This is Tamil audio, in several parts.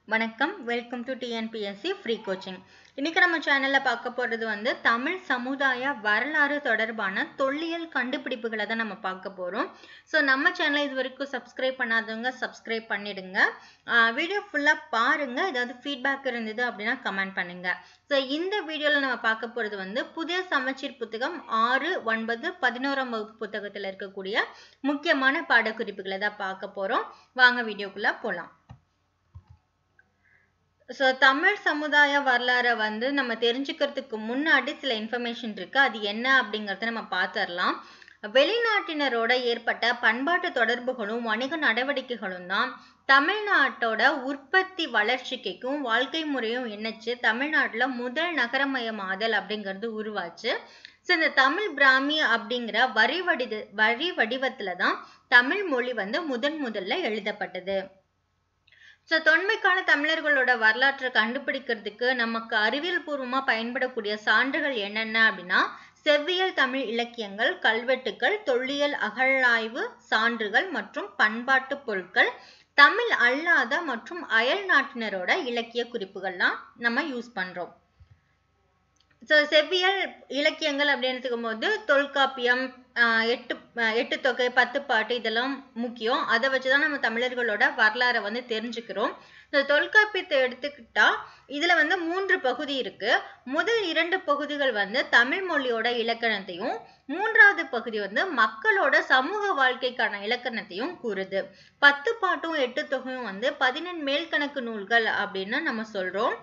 வணக்கம் welcome to TNPSC free coaching இன்னைக்கு நம்ம சேனல்ல பார்க்க போறது வந்து தமிழ் சமுதாய வரலாறு தொடர்பான தொல்லியல் கண்டுபிடிப்புகளை தான் நம்ம பார்க்க போறோம் ஸோ நம்ம சேனலை இது வரைக்கும் சப்ஸ்கிரைப் பண்ணாதவங்க சப்ஸ்கிரைப் பண்ணிடுங்க வீடியோ ஃபுல்லா பாருங்க ஏதாவது ஃபீட்பேக் இருந்தது அப்படின்னா கமெண்ட் பண்ணுங்க ஸோ இந்த வீடியோல நம்ம பார்க்க போறது வந்து புதிய சமச்சீர் புத்தகம் ஆறு ஒன்பது பதினோராம் வகுப்பு புத்தகத்துல இருக்கக்கூடிய முக்கியமான பாடக்குறிப்புகளை தான் பார்க்க போறோம் வாங்க வீடியோக்குள்ள போலாம் ஸோ தமிழ் சமுதாய வரலாறை வந்து நம்ம தெரிஞ்சுக்கிறதுக்கு முன்னாடி சில இன்ஃபர்மேஷன் இருக்கு அது என்ன அப்படிங்கறத நம்ம பார்த்துடலாம் வெளிநாட்டினரோட ஏற்பட்ட பண்பாட்டு தொடர்புகளும் வணிக நடவடிக்கைகளும் தான் தமிழ்நாட்டோட உற்பத்தி வளர்ச்சிக்கும் வாழ்க்கை முறையும் இணைச்சு தமிழ்நாட்டுல முதல் நகரமயமாதல் அப்படிங்கிறது உருவாச்சு ஸோ இந்த தமிழ் பிராமி அப்படிங்கிற வரி வடித வரி வடிவத்துல தான் தமிழ் மொழி வந்து முதன் முதல்ல எழுதப்பட்டது ஸோ தொன்மை கால தமிழர்களோட வரலாற்றை கண்டுபிடிக்கிறதுக்கு நமக்கு அறிவியல் பூர்வமா பயன்படக்கூடிய சான்றுகள் என்னென்ன அப்படின்னா செவ்வியல் தமிழ் இலக்கியங்கள் கல்வெட்டுக்கள் தொல்லியல் அகழாய்வு சான்றுகள் மற்றும் பண்பாட்டு பொருட்கள் தமிழ் அல்லாத மற்றும் அயல் நாட்டினரோட இலக்கிய குறிப்புகள்லாம் நம்ம யூஸ் பண்றோம் ஸோ செவ்வியல் இலக்கியங்கள் அப்படின்னு எடுத்துக்கும் போது தொல்காப்பியம் எட்டு எட்டு தொகை பத்து பாட்டு இதெல்லாம் முக்கியம் அதை வச்சுதான் நம்ம தமிழர்களோட வரலாறை வந்து தெரிஞ்சுக்கிறோம் இந்த தொல்காப்பியத்தை எடுத்துக்கிட்டா இதுல வந்து மூன்று பகுதி இருக்கு முதல் இரண்டு பகுதிகள் வந்து தமிழ் மொழியோட இலக்கணத்தையும் மூன்றாவது பகுதி வந்து மக்களோட சமூக வாழ்க்கைக்கான இலக்கணத்தையும் கூறுது பத்து பாட்டும் எட்டு தொகையும் வந்து பதினெண் மேல்கணக்கு நூல்கள் அப்படின்னு நம்ம சொல்றோம்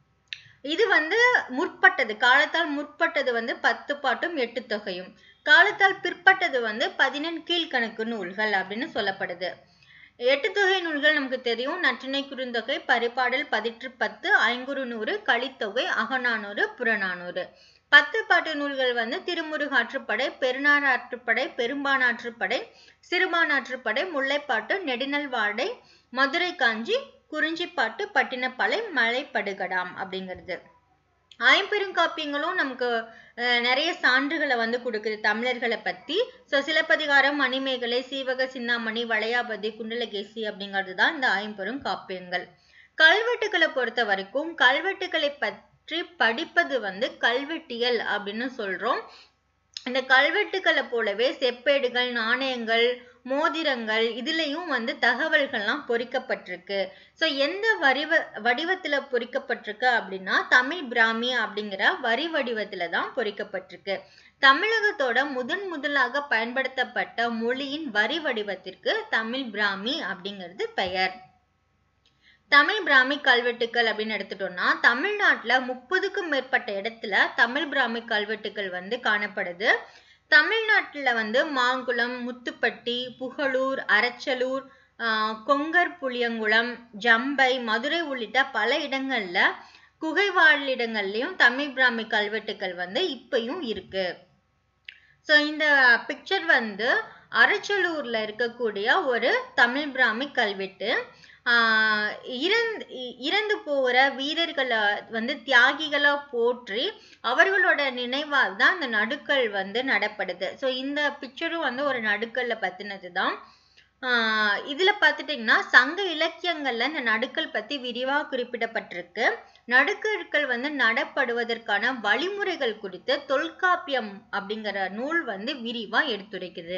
இது வந்து முற்பட்டது காலத்தால் முற்பட்டது வந்து பத்து பாட்டும் எட்டு தொகையும் காலத்தால் பிற்பட்டது வந்து பதினெண் கீழ்கணக்கு நூல்கள் அப்படின்னு சொல்லப்படுது எட்டு தொகை நூல்கள் நமக்கு தெரியும் நற்றினை குறுந்தொகை பரிபாடல் பதிற்று பத்து ஐங்குறு நூறு கலித்தொகை அகநானூறு புறநானூறு பத்து பாட்டு நூல்கள் வந்து திருமுருகாற்றுப்படை பெருநாறாற்றுப்படை பெரும்பானாற்றுப்படை சிறுபானாற்றுப்படை முல்லைப்பாட்டு நெடுநல்வாடை மதுரை காஞ்சி குறிஞ்சிப்பாட்டு பட்டினப்பாலை மலைப்படுகடாம் அப்படிங்கிறது ஐம்பெருங்காப்பியங்களும் நமக்கு நிறைய சான்றுகளை வந்து கொடுக்குது தமிழர்களை பத்தி ஸோ சிலப்பதிகாரம் மணிமேகலை சீவக சின்னாமணி வளையாபதி குண்டலகேசி அப்படிங்கிறது தான் இந்த ஐம்பெரும் காப்பியங்கள் கல்வெட்டுக்களை பொறுத்த வரைக்கும் கல்வெட்டுக்களை பற்றி படிப்பது வந்து கல்வெட்டியல் அப்படின்னு சொல்றோம் இந்த கல்வெட்டுக்களை போலவே செப்பேடுகள் நாணயங்கள் மோதிரங்கள் இதுலயும் வந்து தகவல்கள்லாம் பொறிக்கப்பட்டிருக்கு ஸோ எந்த வடிவ வடிவத்துல பொறிக்கப்பட்டிருக்கு அப்படின்னா தமிழ் பிராமி அப்படிங்கிற வரி வடிவத்துல தான் பொறிக்கப்பட்டிருக்கு தமிழகத்தோட முதன் முதலாக பயன்படுத்தப்பட்ட மொழியின் வரி வடிவத்திற்கு தமிழ் பிராமி அப்படிங்கிறது பெயர் தமிழ் பிராமி கல்வெட்டுக்கள் அப்படின்னு எடுத்துட்டோம்னா தமிழ்நாட்டுல முப்பதுக்கும் மேற்பட்ட இடத்துல தமிழ் பிராமி கல்வெட்டுக்கள் வந்து காணப்படுது தமிழ்நாட்டுல வந்து மாங்குளம் முத்துப்பட்டி புகழூர் அரச்சலூர் கொங்கர் புளியங்குளம் ஜம்பை மதுரை உள்ளிட்ட பல இடங்கள்ல குகைவாழிடங்கள்லயும் தமிழ் பிராமி கல்வெட்டுக்கள் வந்து இப்பயும் இருக்கு ஸோ இந்த பிக்சர் வந்து அரச்சலூர்ல இருக்கக்கூடிய ஒரு தமிழ் பிராமி கல்வெட்டு ஆஹ் இறந்து இறந்து போகிற வீரர்களை வந்து தியாகிகளா போற்றி அவர்களோட நினைவால் தான் அந்த நடுக்கல் வந்து நடப்படுது ஸோ இந்த பிக்சரும் வந்து ஒரு நடுக்கல்ல பத்தினது தான் ஆஹ் இதுல பார்த்துட்டீங்கன்னா சங்க இலக்கியங்கள்ல இந்த நடுக்கல் பத்தி விரிவா குறிப்பிடப்பட்டிருக்கு நடுக்கற்கள் வந்து நடப்படுவதற்கான வழிமுறைகள் குறித்து தொல்காப்பியம் அப்படிங்கிற நூல் வந்து விரிவா எடுத்துரைக்குது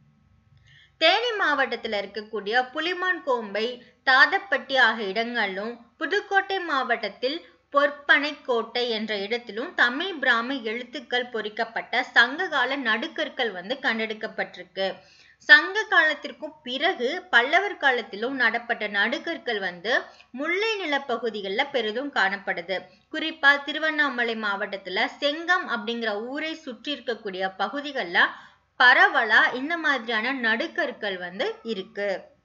தேனி மாவட்டத்துல இருக்கக்கூடிய புலிமான் கோம்பை தாதப்பட்டி ஆகிய இடங்களிலும் புதுக்கோட்டை மாவட்டத்தில் பொற்பனை கோட்டை என்ற இடத்திலும் தமிழ் பிராமி எழுத்துக்கள் பொறிக்கப்பட்ட சங்ககால நடுக்கற்கள் வந்து கண்டெடுக்கப்பட்டிருக்கு சங்க காலத்திற்கும் பிறகு பல்லவர் காலத்திலும் நடப்பட்ட நடுக்கற்கள் வந்து முல்லை நிலப்பகுதிகளில் பெரிதும் காணப்படுது குறிப்பா திருவண்ணாமலை மாவட்டத்துல செங்கம் அப்படிங்கிற ஊரை சுற்றி இருக்கக்கூடிய பகுதிகளில் பரவலா இந்த மாதிரியான நடுக்கற்கள் வந்து இருக்கு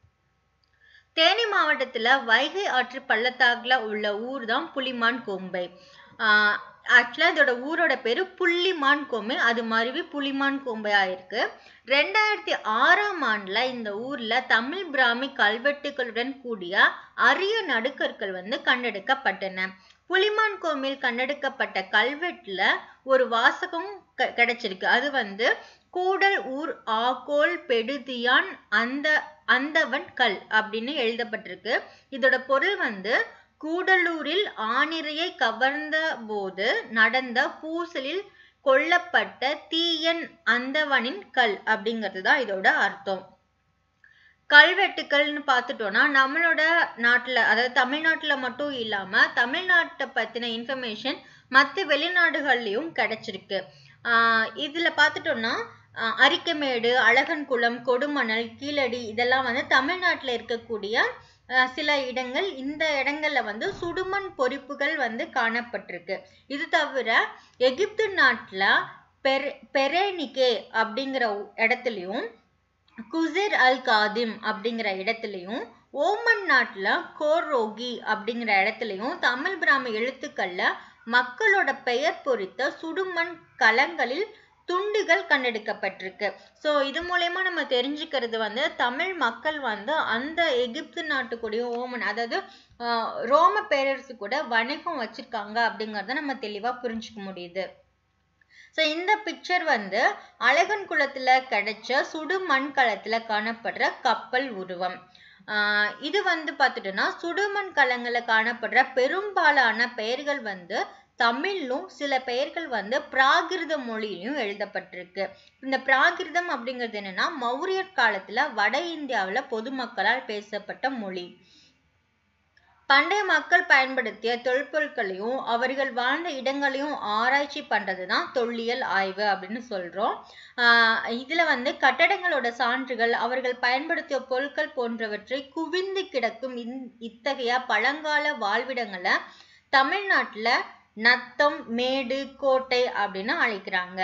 தேனி மாவட்டத்துல வைகை ஆற்று பள்ளத்தாக்குல உள்ள ஊர் தான் புலிமான் கோம்பை ஆஹ் ஆக்சுவலா இதோட ஊரோட பேரு புள்ளிமான் கோம்பை அது மருவி புலிமான் கோம்பையா இருக்கு ரெண்டாயிரத்தி ஆறாம் ஆண்டுல இந்த ஊர்ல தமிழ் பிராமி கல்வெட்டுகளுடன் கூடிய அரிய நடுக்கற்கள் வந்து கண்டெடுக்கப்பட்டன புலிமான் கோம்பில் கண்டெடுக்கப்பட்ட கல்வெட்டுல ஒரு வாசகம் கிடைச்சிருக்கு அது வந்து கூடல் ஊர் ஆகோல் பெடுதியான் அந்த அந்தவன் கல் அப்படின்னு எழுதப்பட்டிருக்கு இதோட பொருள் வந்து கூடலூரில் ஆணிரையை கவர்ந்த போது நடந்த பூசலில் கொல்லப்பட்ட தீயன் அந்தவனின் கல் அப்படிங்கிறது தான் இதோட அர்த்தம் கல்வெட்டுக்கள்னு பார்த்துட்டோம்னா நம்மளோட நாட்டில் அதாவது தமிழ்நாட்டில் மட்டும் இல்லாமல் தமிழ்நாட்டை பற்றின இன்ஃபர்மேஷன் மற்ற வெளிநாடுகள்லையும் கிடைச்சிருக்கு ஆஹ் இதுல பார்த்துட்டோம்னா ஆஹ் அரிக்கமேடு அழகன்குளம் கொடுமணல் கீழடி இதெல்லாம் வந்து தமிழ்நாட்டில் இருக்கக்கூடிய ஆஹ் சில இடங்கள் இந்த இடங்கள்ல வந்து சுடுமண் பொறிப்புகள் வந்து காணப்பட்டிருக்கு இது தவிர எகிப்து நாட்டுல பெர் பெரேனிகே அப்படிங்கிற உ- இடத்துலயும் குசிர் அல் காதிம் அப்படிங்கிற இடத்துலயும் ஓமன் நாட்டுல கோரோகி அப்படிங்கிற இடத்துலயும் தமிழ் பிராமி எழுத்துக்கள்ல மக்களோட பெயர் பொறித்த சுடுமண் கலங்களில் துண்டுகள் கண்டெடுக்கப்பட்டிருக்கு ஸோ இது மூலயமா நம்ம தெரிஞ்சுக்கிறது வந்து தமிழ் மக்கள் வந்து அந்த எகிப்து நாட்டுக்குடைய ஓமன் அதாவது ஆஹ் ரோம பேரரசு கூட வணிகம் வச்சிருக்காங்க அப்படிங்கறத நம்ம தெளிவா புரிஞ்சுக்க முடியுது ஸோ இந்த பிக்சர் வந்து அழகன் குளத்துல கிடைச்ச சுடு மண்கலத்துல காணப்படுற கப்பல் உருவம் ஆஹ் இது வந்து பார்த்துட்டோம்னா சுடுமண் கலங்கள்ல காணப்படுற பெரும்பாலான பெயர்கள் வந்து தமிழ்லும் சில பெயர்கள் வந்து பிராகிருத மொழியிலும் எழுதப்பட்டிருக்கு இந்த பிராகிருதம் அப்படிங்கிறது என்னன்னா மௌரியர் காலத்துல வட இந்தியாவுல பொதுமக்களால் பேசப்பட்ட மொழி பண்டைய மக்கள் பயன்படுத்திய தொல்பொருட்களையும் அவர்கள் வாழ்ந்த இடங்களையும் ஆராய்ச்சி பண்றதுதான் தொல்லியல் ஆய்வு அப்படின்னு சொல்றோம் ஆஹ் இதுல வந்து கட்டடங்களோட சான்றுகள் அவர்கள் பயன்படுத்திய பொருட்கள் போன்றவற்றை குவிந்து கிடக்கும் இந்- இத்தகைய பழங்கால வாழ்விடங்களை தமிழ்நாட்டுல நத்தம் மேடு கோட்டை அப்படின்னு அழைக்கிறாங்க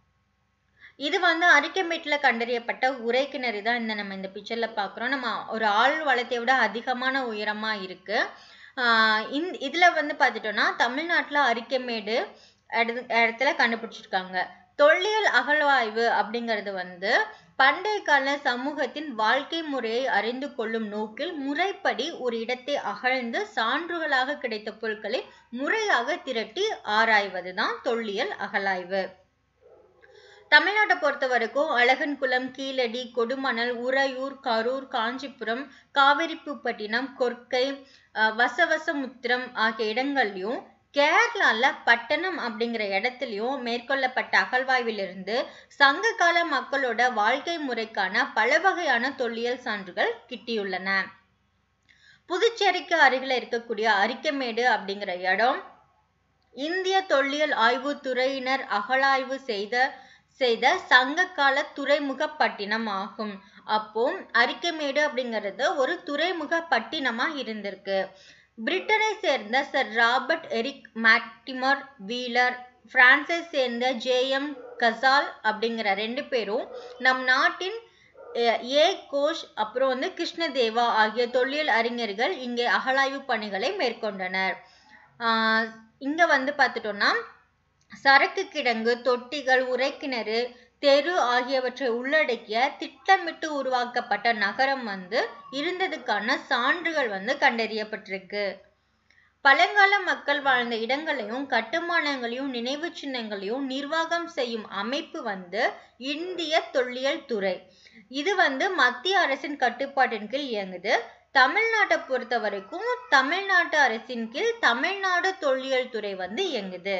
இது வந்து அரிக்கமேட்ல கண்டறியப்பட்ட உரை கிணறு தான் இந்த நம்ம இந்த பிக்சர்ல பாக்குறோம் நம்ம ஒரு ஆள் வளத்தை விட அதிகமான உயரமா இருக்கு ஆஹ் இந்த இதுல வந்து பார்த்துட்டோம்னா தமிழ்நாட்டுல அரிக்கமேடு இடது- இடத்துல கண்டுபிடிச்சிருக்காங்க தொல்லியல் அகழ்வாய்வு அப்படிங்கிறது வந்து பண்டைய கால சமூகத்தின் வாழ்க்கை முறையை அறிந்து கொள்ளும் நோக்கில் முறைப்படி ஒரு இடத்தை அகழ்ந்து சான்றுகளாக கிடைத்த பொருட்களை முறையாக திரட்டி ஆராய்வதுதான் தொல்லியல் அகழாய்வு தமிழ்நாட்டை பொறுத்த வரைக்கும் அழகன்குளம் கீழடி கொடுமணல் உறையூர் கரூர் காஞ்சிபுரம் காவிரிப்பூப்பட்டினம் கொர்க்கை அஹ் வசவசமுத்திரம் ஆகிய இடங்கள்லயும் கேரளால பட்டணம் அப்படிங்கிற இடத்துலயும் மேற்கொள்ளப்பட்ட அகழ்வாய்விலிருந்து சங்க கால மக்களோட வாழ்க்கை முறைக்கான பல வகையான தொல்லியல் சான்றுகள் கிட்டியுள்ளன புதுச்சேரிக்கு அருகில இருக்கக்கூடிய அரிக்கமேடு அப்படிங்கிற இடம் இந்திய தொல்லியல் ஆய்வுத் துறையினர் அகழாய்வு செய்த செய்த சங்ககால துறைமுக பட்டினம் ஆகும் அப்போ அரிக்கமேடு அப்படிங்கிறது ஒரு துறைமுக பட்டினமா இருந்திருக்கு பிரிட்டனை சேர்ந்த Sir Robert Eric Mortimer Wheeler பிரான்சை சேர்ந்த ஜே எம் கசால் அப்படிங்கிற ரெண்டு பேரும் நம் நாட்டின் அஹ், ஏ கோஷ் அப்புறம் வந்து கிருஷ்ணதேவா ஆகிய தொல்லியல் அறிஞர்கள் இங்கே அகழாய்வு பணிகளை மேற்கொண்டனர் ஆஹ் இங்க வந்து பார்த்துட்டோம்னா சரக்கு கிடங்கு தொட்டிகள் உரைக்கிணறு தெரு ஆகியவற்றை உள்ளடக்கிய திட்டமிட்டு உருவாக்கப்பட்ட நகரம் வந்து இருந்ததுக்கான சான்றுகள் வந்து கண்டறியப்பட்டிருக்கு பழங்கால மக்கள் வாழ்ந்த இடங்களையும் கட்டுமானங்களையும் நினைவு சின்னங்களையும் நிர்வாகம் செய்யும் அமைப்பு வந்து இந்திய தொல்லியல் துறை இது வந்து மத்திய அரசின் கட்டுப்பாட்டின் கீழ் இயங்குது தமிழ்நாட்டை பொறுத்த வரைக்கும் தமிழ்நாட்டு அரசின் கீழ் தமிழ்நாடு தொல்லியல் துறை வந்து இயங்குது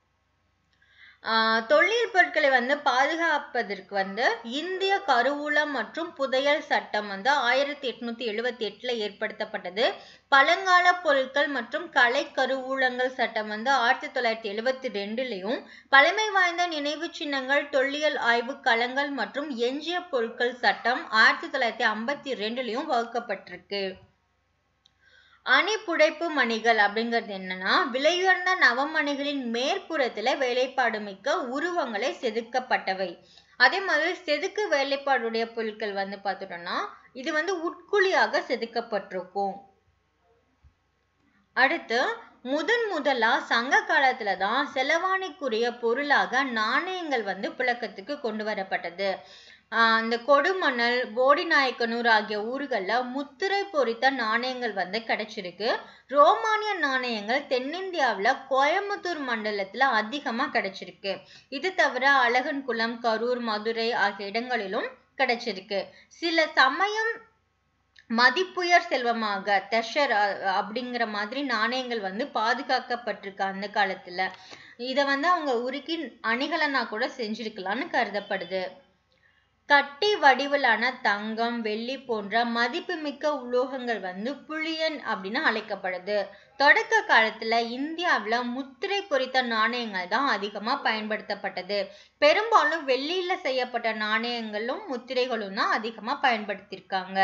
ஆஹ் தொல்லியல் பொருட்களை வந்து பாதுகாப்பதற்கு வந்து இந்திய கருவூலம் மற்றும் புதையல் சட்டம் வந்து ஆயிரத்தி எட்நூத்தி எழுவத்தி எட்டுல ஏற்படுத்தப்பட்டது பழங்கால பொருட்கள் மற்றும் கலை கருவூலங்கள் சட்டம் வந்து ஆயிரத்தி தொள்ளாயிரத்தி எழுவத்தி ரெண்டுலயும் பழமை வாய்ந்த நினைவு சின்னங்கள் தொல்லியல் ஆய்வு களங்கள் மற்றும் எஞ்சிய பொருட்கள் சட்டம் ஆயிரத்தி தொள்ளாயிரத்தி ஐம்பத்தி ரெண்டுலயும் வகுக்கப்பட்டிருக்கு அணிப்புடைப்பு மணிகள் அப்படிங்கிறது என்னன்னா விலையுயர்ந்த நவமணிகளின் மேற்புறத்துல வேலைப்பாடு மிக்க உருவங்களை செதுக்கப்பட்டவை அதே மாதிரி செதுக்கு வேலைப்பாடுடைய பொருட்கள் வந்து பார்த்துட்டோம்னா இது வந்து உட்குழியாக செதுக்கப்பட்டிருக்கும் அடுத்து முதன் முதலா சங்க காலத்துல தான் செலவாணிக்குரிய பொருளாக நாணயங்கள் வந்து புழக்கத்துக்கு கொண்டு வரப்பட்டது ஆஹ் இந்த கொடுமணல் போடிநாயக்கனூர் ஆகிய ஊர்கள்ல முத்திரை பொறித்த நாணயங்கள் வந்து கிடைச்சிருக்கு ரோமானிய நாணயங்கள் தென்னிந்தியாவுல கோயம்புத்தூர் மண்டலத்துல அதிகமா கிடைச்சிருக்கு இது தவிர அழகன்குளம் கரூர் மதுரை ஆகிய இடங்களிலும் கிடைச்சிருக்கு சில சமயம் மதிப்புயர் செல்வமாக தெஷர் அப்படிங்கிற மாதிரி நாணயங்கள் வந்து பாதுகாக்கப்பட்டிருக்கு அந்த காலத்துல இத வந்து அவங்க உருக்கி அணிகலனா கூட செஞ்சிருக்கலாம்னு கருதப்படுது கட்டி வடிவிலான தங்கம் வெள்ளி போன்ற மதிப்புமிக்க உலோகங்கள் வந்து புளியன் அப்படின்னு அழைக்கப்படுது தொடக்க காலத்துல இந்தியாவுல முத்திரை பொறித்த நாணயங்கள் தான் அதிகமா பயன்படுத்தப்பட்டது பெரும்பாலும் வெள்ளியில செய்யப்பட்ட நாணயங்களும் முத்திரைகளும் தான் அதிகமா பயன்படுத்தியிருக்காங்க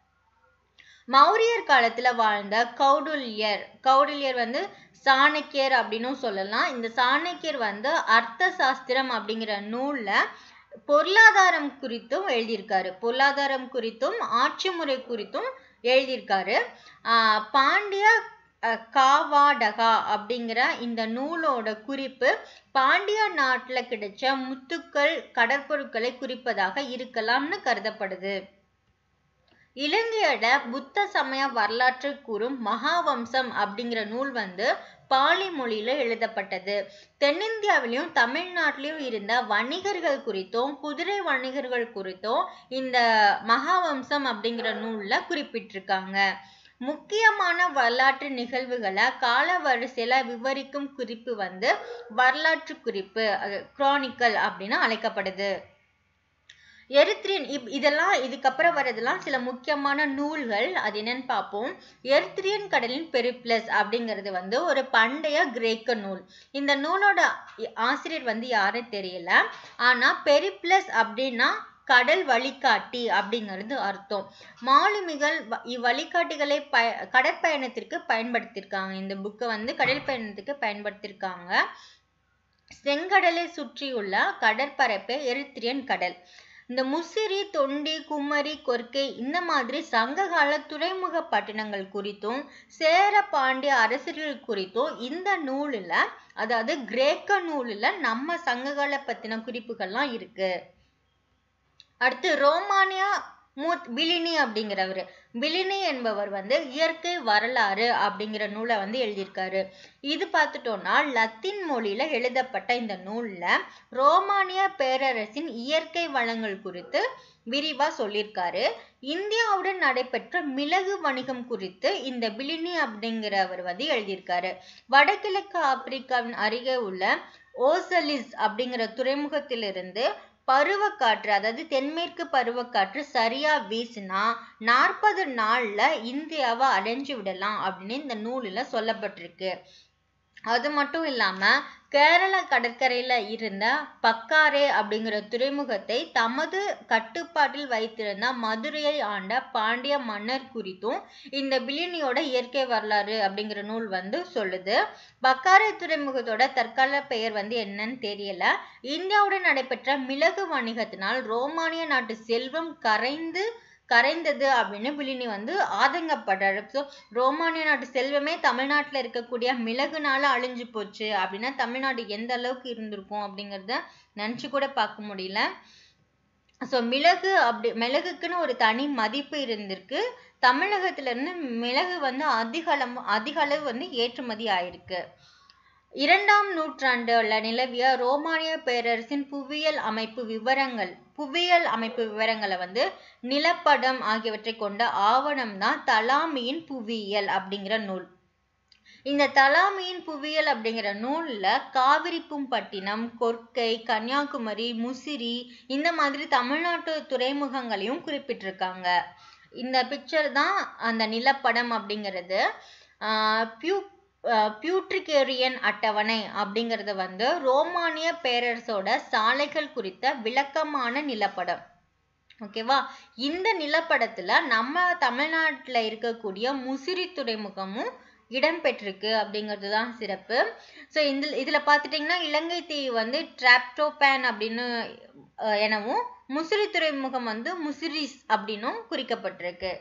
மௌரியர் காலத்துல வாழ்ந்த கௌடுல்யர் கௌடுல்யர் வந்து சாணக்கியர் அப்படின்னும் சொல்லலாம் இந்த சாணக்கியர் வந்து அர்த்த சாஸ்திரம் அப்படிங்கிற நூல்ல பொருளாதாரம் குறித்தும் எழுதியிருக்காரு பொருளாதாரம் குறித்தும் ஆட்சி முறை குறித்தும் எழுதியிருக்காரு ஆஹ் பாண்டிய அஹ், காவாடகா அப்படிங்கிற இந்த நூலோட குறிப்பு பாண்டிய நாட்டுல கிடைச்ச முத்துக்கள் கடற்பொருட்களை குறிப்பதாக இருக்கலாம்னு கருதப்படுது இலங்கையோட புத்த சமய வரலாற்றை கூறும் மகாவம்சம் அப்படிங்கிற நூல் வந்து பாலி மொழியில எழுதப்பட்டது தென்னிந்தியாவிலும் தமிழ்நாட்டிலும் இருந்த வணிகர்கள் குறித்தும் குதிரை வணிகர்கள் குறித்தும் இந்த மகாவம்சம் அப்படிங்கிற நூல்ல குறிப்பிட்டிருக்காங்க முக்கியமான வரலாற்று நிகழ்வுகளை கால வரிசையில விவரிக்கும் குறிப்பு வந்து வரலாற்று குறிப்பு குரானிக்கல் அப்படின்னு அழைக்கப்படுது எரித்ரியன் இப் இதெல்லாம் இதுக்கப்புறம் வர்றதெல்லாம் சில முக்கியமான நூல்கள் அது என்னன்னு பார்ப்போம் எரித்ரியன் கடலின் பெரிப்ளஸ் அப்படிங்கிறது வந்து ஒரு பண்டைய கிரேக்க நூல் இந்த நூலோட ஆசிரியர் வந்து யாரும் தெரியல ஆனா பெரிப்ளஸ் அப்படின்னா கடல் வழிகாட்டி அப்படிங்கிறது அர்த்தம் மாலுமிகள் வ- இவ்வழிகாட்டிகளை ப கடற்பயணத்திற்கு பயன்படுத்தியிருக்காங்க இந்த புக்கை வந்து கடல் பயணத்துக்கு பயன்படுத்தியிருக்காங்க செங்கடலை சுற்றியுள்ள கடற்பரப்பே எரித்திரியன் கடல் இந்த முசிறி தொண்டி குமரி கொர்க்கை இந்த மாதிரி சங்ககால துறைமுக பட்டணங்கள் குறித்தும் சேர பாண்டிய அரசர்கள் குறித்தும் இந்த நூலில் அதாவது கிரேக்க நூலில் நம்ம சங்ககால பத்தின குறிப்புகள்லாம் இருக்கு அடுத்து ரோமானியா மூத் பிலினி அப்படிங்கிறவர் பிலினி என்பவர் வந்து இயற்கை வரலாறு அப்படிங்கிற நூலை வந்து எழுதியிருக்காரு இது பார்த்துட்டோம்னா லத்தீன் மொழியில எழுதப்பட்ட இந்த நூல்ல ரோமானிய பேரரசின் இயற்கை வளங்கள் குறித்து விரிவா சொல்லியிருக்காரு இந்தியாவுடன் நடைபெற்ற மிளகு வணிகம் குறித்து இந்த பிலினி அப்படிங்கிறவர் வந்து எழுதியிருக்காரு வடகிழக்கு ஆப்பிரிக்காவின் அருகே உள்ள ஓசலிஸ் அப்படிங்கிற துறைமுகத்திலிருந்து பருவக்காற்று அதாவது தென்மேற்கு பருவக்காற்று சரியா வீசினா நாற்பது நாள்ல இந்தியாவை அடைஞ்சு விடலாம் அப்படின்னு இந்த நூலில் சொல்லப்பட்டிருக்கு அது மட்டும் இல்லாம கேரள கடற்கரையில இருந்த பக்காரே அப்படிங்கிற துறைமுகத்தை தமது கட்டுப்பாட்டில் வைத்திருந்த மதுரையை ஆண்ட பாண்டிய மன்னர் குறித்தும் இந்த பிலினியோட இயற்கை வரலாறு அப்படிங்கிற நூல் வந்து சொல்லுது பக்காரே துறைமுகத்தோட தற்கால பெயர் வந்து என்னன்னு தெரியல இந்தியாவுடன் நடைபெற்ற மிளகு வணிகத்தினால் ரோமானிய நாட்டு செல்வம் கரைந்து கரைந்தது அப்படின்னு பிலினி வந்து ஆதங்கப்படுறாரு ஸோ ரோமானிய நாட்டு செல்வமே தமிழ்நாட்டில் இருக்கக்கூடிய மிளகுனால அழிஞ்சு போச்சு அப்படின்னா தமிழ்நாடு எந்த அளவுக்கு இருந்திருக்கும் அப்படிங்கிறத நினச்சி கூட பார்க்க முடியல ஸோ மிளகு அப்படி மிளகுக்குன்னு ஒரு தனி மதிப்பு இருந்திருக்கு தமிழகத்துல இருந்து மிளகு வந்து அதிக அளவு அதிக அளவு வந்து ஏற்றுமதி ஆயிருக்கு இரண்டாம் நூற்றாண்டுல நிலவிய ரோமானிய பேரரசின் புவியியல் அமைப்பு விவரங்கள் புவியியல் அமைப்பு விவரங்களை வந்து நிலப்படம் ஆகியவற்றை கொண்ட ஆவணம் தான் தலாமியின் புவியியல் அப்படிங்கிற நூல் இந்த தலாமியின் புவியியல் அப்படிங்கிற நூல்ல காவிரிப்பூம்பட்டினம் கொர்க்கை கன்னியாகுமரி முசிறி இந்த மாதிரி தமிழ்நாட்டு துறைமுகங்களையும் குறிப்பிட்டிருக்காங்க இந்த பிக்சர் தான் அந்த நிலப்படம் அப்படிங்கிறது ஆஹ் பியூ பியூட்ரிகேரியன் அட்டவணை அப்படிங்கிறது வந்து ரோமானிய பேரரசோட சாலைகள் குறித்த விளக்கமான நிலப்படம் ஓகேவா இந்த நிலப்படத்துல நம்ம தமிழ்நாட்டுல இருக்கக்கூடிய முசிறி துறைமுகமும் இடம்பெற்றிருக்கு அப்படிங்கிறது தான் சிறப்பு ஸோ இந்த இதுல பார்த்துட்டிங்கன்னா இலங்கை தீவு வந்து டிராப்டோபேன் அப்படின்னு அஹ், எனவும் முசிறி துறைமுகம் வந்து முசிறிஸ் அப்படின்னும் குறிக்கப்பட்டிருக்கு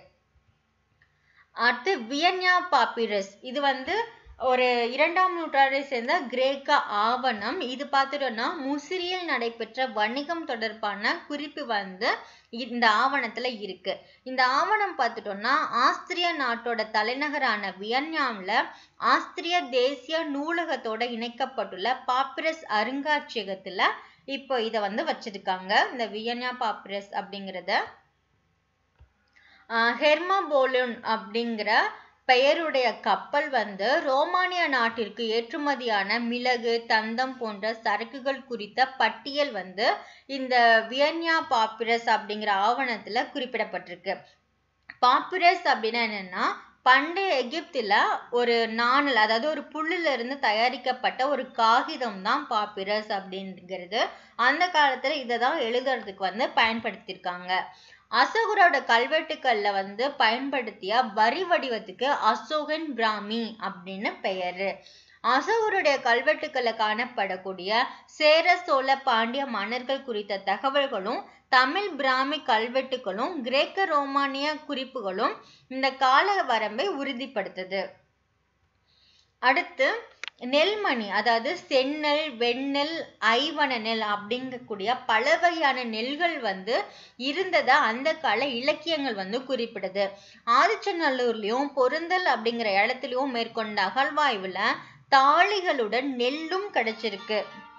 அடுத்து வியன்யா பாப்பிரஸ் இது வந்து ஒரு இரண்டாம் நூற்றாண்டை சேர்ந்த கிரேக்க ஆவணம் இது பார்த்துட்டோம்னா முசிறியில் நடைபெற்ற வணிகம் தொடர்பான குறிப்பு வந்து இந்த ஆவணத்துல இருக்கு இந்த ஆவணம் பார்த்துட்டோம்னா ஆஸ்திரிய நாட்டோட தலைநகரான வியன்னாவில் ஆஸ்திரிய தேசிய நூலகத்தோட இணைக்கப்பட்டுள்ள பாப்பிரஸ் அருங்காட்சியகத்துல இப்போ இதை வந்து வச்சிருக்காங்க இந்த வியன்னா பாப்பிரஸ் அப்படிங்கிறத ஹெர்மபோலுன் அப்படிங்கிற பெயருடைய கப்பல் வந்து ரோமானிய நாட்டிற்கு ஏற்றுமதியான மிளகு தந்தம் போன்ற சரக்குகள் குறித்த பட்டியல் வந்து இந்த வியன்யா பாப்பிரஸ் அப்படிங்கிற ஆவணத்துல குறிப்பிடப்பட்டிருக்கு பாப்பிரஸ் அப்படின்னா என்னன்னா பண்டைய எகிப்தில் ஒரு நாணல் அதாவது ஒரு புல்லுல இருந்து தயாரிக்கப்பட்ட ஒரு காகிதம் தான் பாப்பிரஸ் அப்படிங்கிறது அந்த காலத்துல இதை தான் எழுதுறதுக்கு வந்து பயன்படுத்தியிருக்காங்க அசோகரோட கல்வெட்டுக்கள்ல வந்து பயன்படுத்திய வரி வடிவத்துக்கு அசோகன் பிராமி அப்படின்னு பெயரு அசோகருடைய கல்வெட்டுக்களில் காணப்படக்கூடிய சேர சோழ பாண்டிய மன்னர்கள் குறித்த தகவல்களும் தமிழ் பிராமி கல்வெட்டுகளும் கிரேக்க ரோமானிய குறிப்புகளும் இந்த கால வரம்பை உறுதிப்படுத்துது அடுத்து நெல்மணி அதாவது செந்நெல் வெண்ணெல் ஐவன நெல் அப்படிங்கக்கூடிய பல வகையான நெல்கள் வந்து இருந்ததா அந்த கால இலக்கியங்கள் வந்து குறிப்பிடுது ஆதிச்சநல்லூர்லயும் பொருந்தல் அப்படிங்கிற இடத்துலயும் மேற்கொண்ட அகழ்வாய்வுல தாளிகளுடன் நெல்லும் கிடைச்சிருக்கு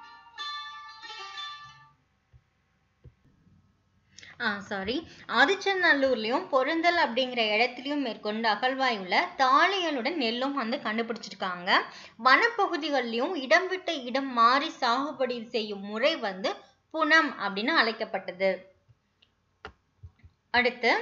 ஆ சாரி ஆதிச்சநல்லூர்லயும் பொருந்தல் அப்படிங்கிற இடத்துலயும் மேற்கொண்ட அகழ்வாய்வுல தாளிகளுடன் நெல்லும் வந்து கண்டுபிடிச்சிருக்காங்க வனப்பகுதிகள்லயும் இடம் விட்டு இடம் மாறி சாகுபடி செய்யும் முறை வந்து புனம் அப்படின்னு அழைக்கப்பட்டது அடுத்து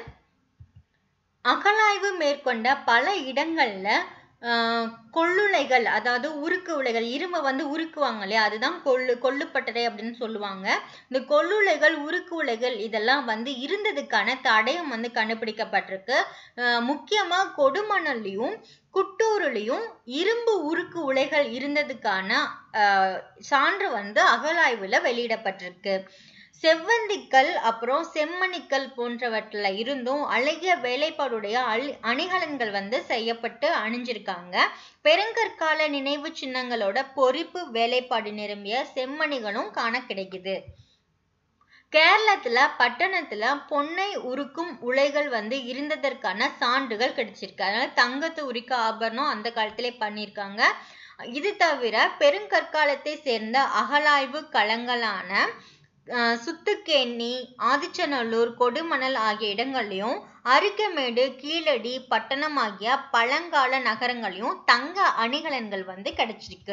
அகழாய்வு மேற்கொண்ட பல இடங்கள்ல ஆஹ் கொள்ளுலைகள் அதாவது உருக்கு உலைகள் இரும்பை வந்து உருக்குவாங்க இல்லையா அதுதான் கொள்ளு கொள்ளுப்பட்டறை அப்படின்னு சொல்லுவாங்க இந்த கொள்ளுலைகள் உருக்கு உலைகள் இதெல்லாம் வந்து இருந்ததுக்கான தடயம் வந்து கண்டுபிடிக்கப்பட்டிருக்கு ஆஹ் முக்கியமா கொடுமணல்லையும் குட்டூருலையும் இரும்பு உருக்கு உலைகள் இருந்ததுக்கான ஆஹ் சான்று வந்து அகழாய்வுல வெளியிடப்பட்டிருக்கு செவ்வந்திக்கல் அப்புறம் செம்மணிக்கல் போன்றவற்றில் இருந்தும் அழகிய வேலைப்பாடுடைய அழி அணிகலன்கள் வந்து செய்யப்பட்டு அணிஞ்சிருக்காங்க பெருங்கற்கால நினைவு சின்னங்களோட பொறிப்பு வேலைப்பாடு நிரம்பிய செம்மணிகளும் காண கிடைக்குது கேரளத்துல பட்டணத்துல பொன்னை உருக்கும் உலைகள் வந்து இருந்ததற்கான சான்றுகள் கிடைச்சிருக்கு அதனால தங்கத்தை உரிக்க ஆபரணம் அந்த காலத்திலே பண்ணியிருக்காங்க இது தவிர பெருங்கற்காலத்தை சேர்ந்த அகழாய்வு களங்களான அஹ் சுத்துக்கேணி ஆதிச்சநல்லூர் கொடுமணல் ஆகிய இடங்கள்லையும் அரிக்கமேடு கீழடி பட்டணம் ஆகிய பழங்கால நகரங்களையும் தங்க அணிகலன்கள் வந்து கிடைச்சிருக்கு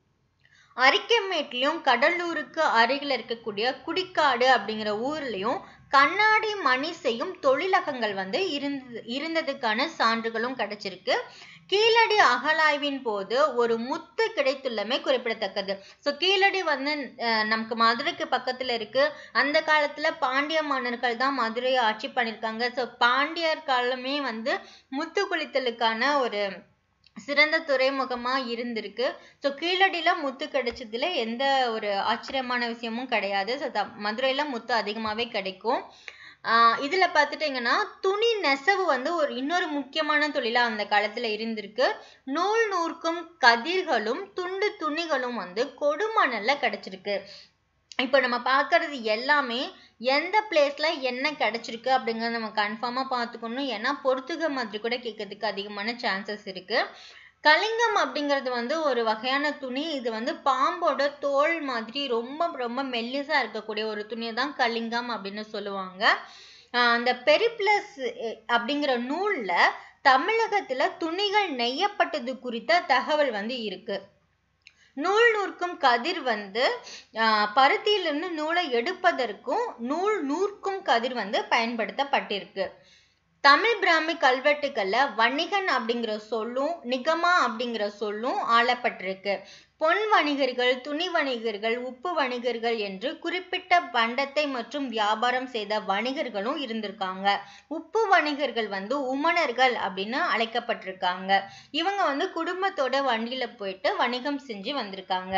அரிக்கமேட்லயும் கடலூருக்கு அருகில் இருக்கக்கூடிய குடிக்காடு அப்படிங்கிற ஊர்லயும் கண்ணாடி மணி செய்யும் தொழிலகங்கள் வந்து இருந்தது இருந்ததுக்கான சான்றுகளும் கிடைச்சிருக்கு கீழடி அகழாய்வின் போது ஒரு முத்து கிடைத்துள்ளமை குறிப்பிடத்தக்கது ஸோ கீழடி வந்து அஹ், நமக்கு மதுரைக்கு பக்கத்துல இருக்கு அந்த காலத்துல பாண்டிய மன்னர்கள் தான் மதுரையை ஆட்சி பண்ணியிருக்காங்க ஸோ பாண்டியர் காலமே வந்து முத்து குளித்தலுக்கான ஒரு சிறந்த துறைமுகமா இருந்திருக்கு ஸோ கீழடியில முத்து கிடைச்சதுல எந்த ஒரு ஆச்சரியமான விஷயமும் கிடையாது ஸோ மதுரையில முத்து அதிகமாவே கிடைக்கும் ஆஹ் இதுல பார்த்துட்டீங்கன்னா துணி நெசவு வந்து ஒரு இன்னொரு முக்கியமான தொழிலா அந்த காலத்துல இருந்திருக்கு நூல் நூற்கும் கதிர்களும் துண்டு துணிகளும் வந்து கொடுமணல்ல கிடைச்சிருக்கு இப்போ நம்ம பார்க்கறது எல்லாமே எந்த பிளேஸ்ல என்ன கிடைச்சிருக்கு அப்படிங்கறத நம்ம கன்ஃபார்மா பார்த்துக்கணும் ஏன்னா பொறுத்துக மாதிரி கூட கேட்கறதுக்கு அதிகமான சான்சஸ் இருக்கு கலிங்கம் அப்படிங்கிறது வந்து ஒரு வகையான துணி இது வந்து பாம்போட தோல் மாதிரி ரொம்ப ரொம்ப மெல்லிசா இருக்கக்கூடிய ஒரு துணியை தான் கலிங்கம் அப்படின்னு சொல்லுவாங்க ஆஹ் அந்த பெரிப்ளஸ் அப்படிங்கிற நூல்ல தமிழகத்துல துணிகள் நெய்யப்பட்டது குறித்த தகவல் வந்து இருக்கு நூல் நூற்கும் கதிர் வந்து ஆஹ் பருத்தியிலிருந்து நூலை எடுப்பதற்கும் நூல் நூற்கும் கதிர் வந்து பயன்படுத்தப்பட்டிருக்கு தமிழ் பிராமி கல்வெட்டுக்கள்ல வணிகன் அப்படிங்கிற சொல்லும் நிகமா அப்படிங்கிற சொல்லும் ஆளப்பட்டிருக்கு பொன் வணிகர்கள் துணி வணிகர்கள் உப்பு வணிகர்கள் என்று குறிப்பிட்ட பண்டத்தை மற்றும் வியாபாரம் செய்த வணிகர்களும் இருந்திருக்காங்க உப்பு வணிகர்கள் வந்து உமணர்கள் அப்படின்னு அழைக்கப்பட்டிருக்காங்க இவங்க வந்து குடும்பத்தோட வண்டியில போயிட்டு வணிகம் செஞ்சு வந்திருக்காங்க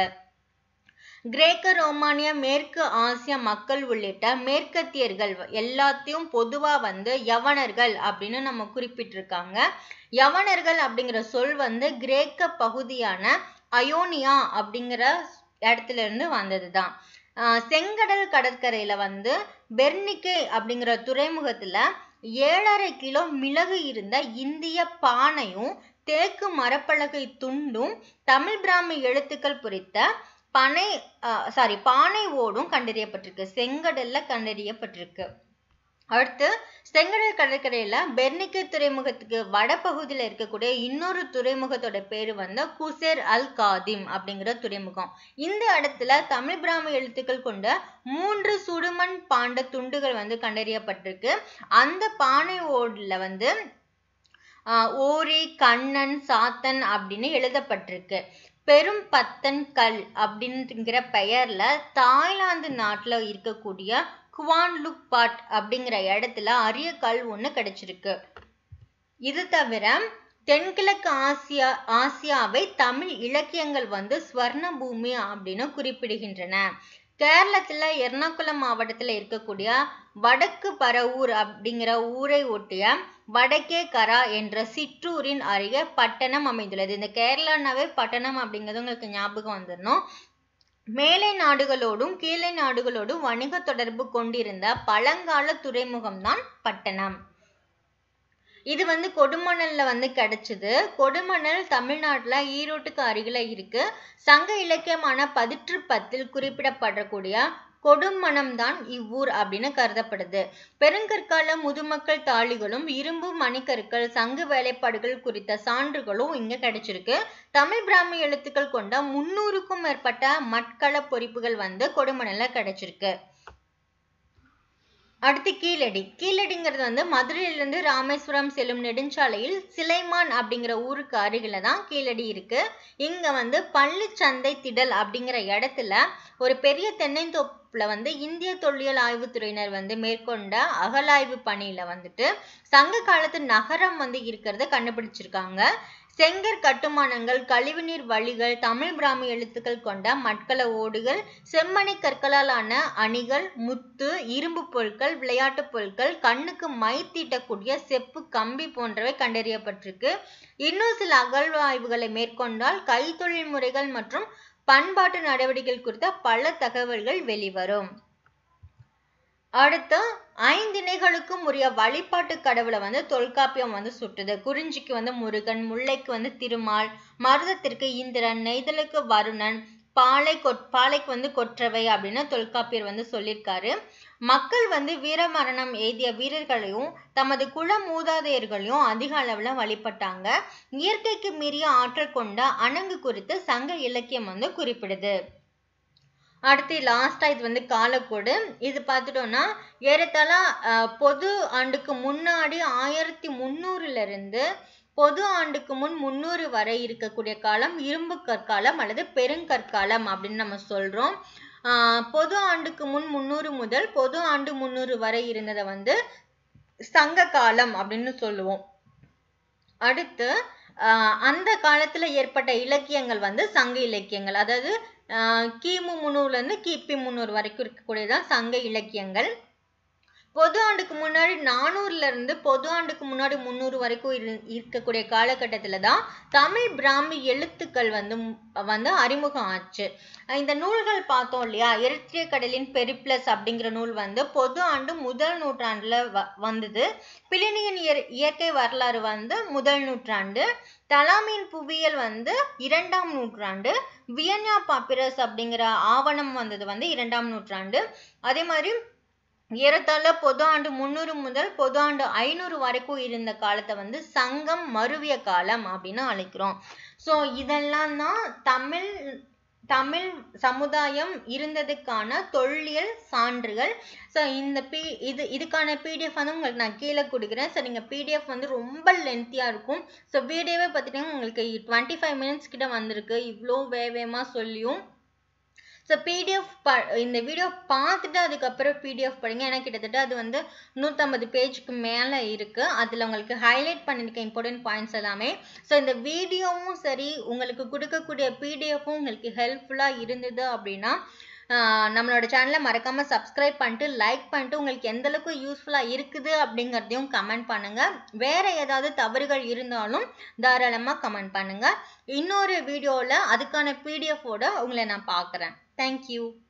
கிரேக்க ரோமானிய மேற்கு ஆசிய மக்கள் உள்ளிட்ட மேற்கத்தியர்கள் எல்லாத்தையும் பொதுவா வந்து யவனர்கள் அப்படின்னு நம்ம குறிப்பிட்டிருக்காங்க யவனர்கள் அப்படிங்கிற சொல் வந்து கிரேக்க பகுதியான அயோனியா அப்படிங்கிற இடத்துல இருந்து வந்ததுதான் ஆஹ் செங்கடல் கடற்கரையில வந்து பெர்னிக்கே அப்படிங்கிற துறைமுகத்துல ஏழரை கிலோ மிளகு இருந்த இந்திய பானையும் தேக்கு மரப்பலகை துண்டும் தமிழ் பிராமி எழுத்துக்கள் பொறித்த பனை சாரி பானை ஓடும் கண்டறியப்பட்டிருக்கு செங்கடல்ல கண்டறியப்பட்டிருக்கு அடுத்து செங்கடல் கடற்கரையில பெர்னிக்கே துறைமுகத்துக்கு வடபகுதியில் இருக்கக்கூடிய இன்னொரு துறைமுகத்தோட பேரு வந்து குசேர் அல் காதிம் அப்படிங்கிற துறைமுகம் இந்த இடத்துல தமிழ் பிராமி எழுத்துக்கள் கொண்ட மூன்று சுடுமண் பாண்ட துண்டுகள் வந்து கண்டறியப்பட்டிருக்கு அந்த பானை ஓடுல வந்து ஆஹ் ஓரி கண்ணன் சாத்தன் அப்படின்னு எழுதப்பட்டிருக்கு பெரும் பத்தன் கல் அப்படிங்கிற பெயர்ல தாய்லாந்து நாட்டுல இருக்கக்கூடிய குவான் லுக் பாட் அப்படிங்கிற இடத்துல அரிய கல் ஒண்ணு கிடைச்சிருக்கு இது தவிர தென்கிழக்கு ஆசியா ஆசியாவை தமிழ் இலக்கியங்கள் வந்து ஸ்வர்ண பூமி அப்படின்னு குறிப்பிடுகின்றன கேரளத்துல எர்ணாகுளம் மாவட்டத்துல இருக்கக்கூடிய வடக்கு பரவூர் அப்படிங்கிற ஊரை ஒட்டிய வடக்கே கரா என்ற சிற்றூரின் அருகே பட்டணம் அமைந்துள்ளது இந்த கேரளானாவே பட்டணம் அப்படிங்கிறது உங்களுக்கு ஞாபகம் வந்துடணும் மேலை நாடுகளோடும் கீழே நாடுகளோடும் வணிக தொடர்பு கொண்டிருந்த பழங்கால துறைமுகம் தான் பட்டணம் இது வந்து கொடுமணல்ல வந்து கிடைச்சது கொடுமணல் தமிழ்நாட்டுல ஈரோட்டுக்கு அருகில இருக்கு சங்க இலக்கியமான பதிற்று பத்தில் குறிப்பிடப்படக்கூடிய கொடுமணம் தான் இவ்வூர் அப்படின்னு கருதப்படுது பெருங்கற்கால முதுமக்கள் தாளிகளும் இரும்பு மணிக்கற்கள் சங்கு வேலைப்பாடுகள் குறித்த சான்றுகளும் இங்க கிடைச்சிருக்கு தமிழ் பிராமி எழுத்துக்கள் கொண்ட முன்னூறுக்கும் மேற்பட்ட மட்கள பொறிப்புகள் வந்து கொடுமணல்ல கிடைச்சிருக்கு அடுத்து கீழடி கீழடிங்கிறது வந்து மதுரையிலிருந்து ராமேஸ்வரம் செல்லும் நெடுஞ்சாலையில் சிலைமான் அப்படிங்கிற ஊருக்கு அருகில தான் கீழடி இருக்கு இங்க வந்து பள்ளிச்சந்தை திடல் அப்படிங்கிற இடத்துல ஒரு பெரிய தென்னந்தோப்புல வந்து இந்திய தொல்லியல் ஆய்வுத்துறையினர் வந்து மேற்கொண்ட அகலாய்வு பணியில வந்துட்டு சங்க காலத்து நகரம் வந்து இருக்கிறத கண்டுபிடிச்சிருக்காங்க செங்கற் கட்டுமானங்கள் கழிவுநீர் வழிகள் தமிழ் பிராமி எழுத்துக்கள் கொண்ட மட்கள ஓடுகள் செம்மணி கற்களால் ஆன அணிகள் முத்து இரும்பு பொருட்கள் விளையாட்டுப் பொருட்கள் கண்ணுக்கு மை தீட்டக்கூடிய செப்பு கம்பி போன்றவை கண்டறியப்பட்டிருக்கு இன்னும் சில அகழ்வாய்வுகளை மேற்கொண்டால் கைத்தொழில் முறைகள் மற்றும் பண்பாட்டு நடவடிக்கைகள் குறித்த பல தகவல்கள் வெளிவரும் அடுத்து ஐந்திணைகளுக்கும் உரிய வழிபாட்டு கடவுளை வந்து தொல்காப்பியம் வந்து சுட்டுது குறிஞ்சிக்கு வந்து முருகன் முல்லைக்கு வந்து திருமால் மருதத்திற்கு இந்திரன் நெய்தலுக்கு வருணன் பாலை கொட் பாலைக்கு வந்து கொற்றவை அப்படின்னு தொல்காப்பியர் வந்து சொல்லியிருக்காரு மக்கள் வந்து வீரமரணம் எய்திய வீரர்களையும் தமது குல மூதாதையர்களையும் அதிக அளவுல வழிபட்டாங்க இயற்கைக்கு மீறிய ஆற்றல் கொண்ட அணங்கு குறித்து சங்க இலக்கியம் வந்து குறிப்பிடுது அடுத்து லாஸ்டா இது வந்து காலக்கோடு இது பார்த்துட்டோம்னா ஏறத்தாழ அஹ், பொது ஆண்டுக்கு முன்னாடி ஆயிரத்தி முந்நூறுல இருந்து பொது ஆண்டுக்கு முன் முந்நூறு வரை இருக்கக்கூடிய காலம் இரும்பு கற்காலம் அல்லது பெருங்கற்காலம் அப்படின்னு நம்ம சொல்றோம் ஆஹ் பொது ஆண்டுக்கு முன் முந்நூறு முதல் பொது ஆண்டு முந்நூறு வரை இருந்ததை வந்து சங்க காலம் அப்படின்னு சொல்லுவோம் அடுத்து ஆஹ் அந்த காலத்துல ஏற்பட்ட இலக்கியங்கள் வந்து சங்க இலக்கியங்கள் அதாவது ஆஹ் கிமு முந்நூறுல இருந்து கிபி முந்நூறு வரைக்கும் இருக்கக்கூடியதான் சங்க இலக்கியங்கள் பொது ஆண்டுக்கு முன்னாடி நானூறுல இருந்து பொது ஆண்டுக்கு முன்னாடி முந்நூறு வரைக்கும் இரு இருக்கக்கூடிய காலகட்டத்துல தான் தமிழ் பிராமி எழுத்துக்கள் வந்து மு- வந்து அறிமுகம் ஆச்சு அஹ் இந்த நூல்கள் பார்த்தோம் இல்லையா எரித்ரிய கடலின் பெரிப்ளஸ் அப்படிங்கிற நூல் வந்து பொது ஆண்டு முதல் நூற்றாண்டுல வ வந்தது பிளினியின் இயற்- இயற்கை வரலாறு வந்து முதல் நூற்றாண்டு தலாமியின் புவியியல் வந்து இரண்டாம் நூற்றாண்டு வியன்னா பாப்பிரஸ் அப்படிங்கிற ஆவணம் வந்தது வந்து இரண்டாம் நூற்றாண்டு அதே மாதிரி ஏறத்தாழ பொது ஆண்டு முந்நூறு முதல் பொது ஆண்டு ஐநூறு வரைக்கும் இருந்த காலத்தை வந்து சங்கம் மருவிய காலம் அப்படின்னு அழைக்கிறோம் ஸோ இதெல்லாம் தான் தமிழ் தமிழ் சமுதாயம் இருந்ததுக்கான தொல்லியல் சான்றுகள் ஸோ இந்த பி இது இதுக்கான பிடிஎஃப் வந்து உங்களுக்கு நான் கீழே கொடுக்குறேன் ஸோ நீங்கள் பிடிஎஃப் வந்து ரொம்ப லென்த்தியாக இருக்கும் ஸோ வீடியோவே பார்த்துட்டிங்கன்னா உங்களுக்கு டுவெண்ட்டி ஃபைவ் மினிட்ஸ் கிட்ட வந்திருக்கு இவ்வளோ வேகமாக சொல்லியும் ஸோ பிடிஎஃப் ப இந்த வீடியோ பார்த்துட்டு அதுக்கப்புறம் பிடிஎஃப் படிங்க ஏன்னா கிட்டத்தட்ட அது வந்து நூற்றம்பது பேஜுக்கு மேலே இருக்குது அதில் உங்களுக்கு ஹைலைட் பண்ணியிருக்க இம்பார்ட்டன்ட் பாயிண்ட்ஸ் எல்லாமே ஸோ இந்த வீடியோவும் சரி உங்களுக்கு கொடுக்கக்கூடிய பிடிஎஃப்பும் உங்களுக்கு ஹெல்ப்ஃபுல்லாக இருந்தது அப்படின்னா ஆஹ் நம்மளோட சேனலை மறக்காமல் சப்ஸ்கிரைப் பண்ணிட்டு லைக் பண்ணிட்டு உங்களுக்கு எந்த அளவுக்கு யூஸ்ஃபுல்லாக இருக்குது அப்படிங்கிறதையும் கமெண்ட் பண்ணுங்கள் வேறு ஏதாவது தவறுகள் இருந்தாலும் தாராளமாக கமெண்ட் பண்ணுங்கள் இன்னொரு வீடியோவில் அதுக்கான பிடிஎஃபோட உங்களை நான் பார்க்குறேன் தேங்க்யூ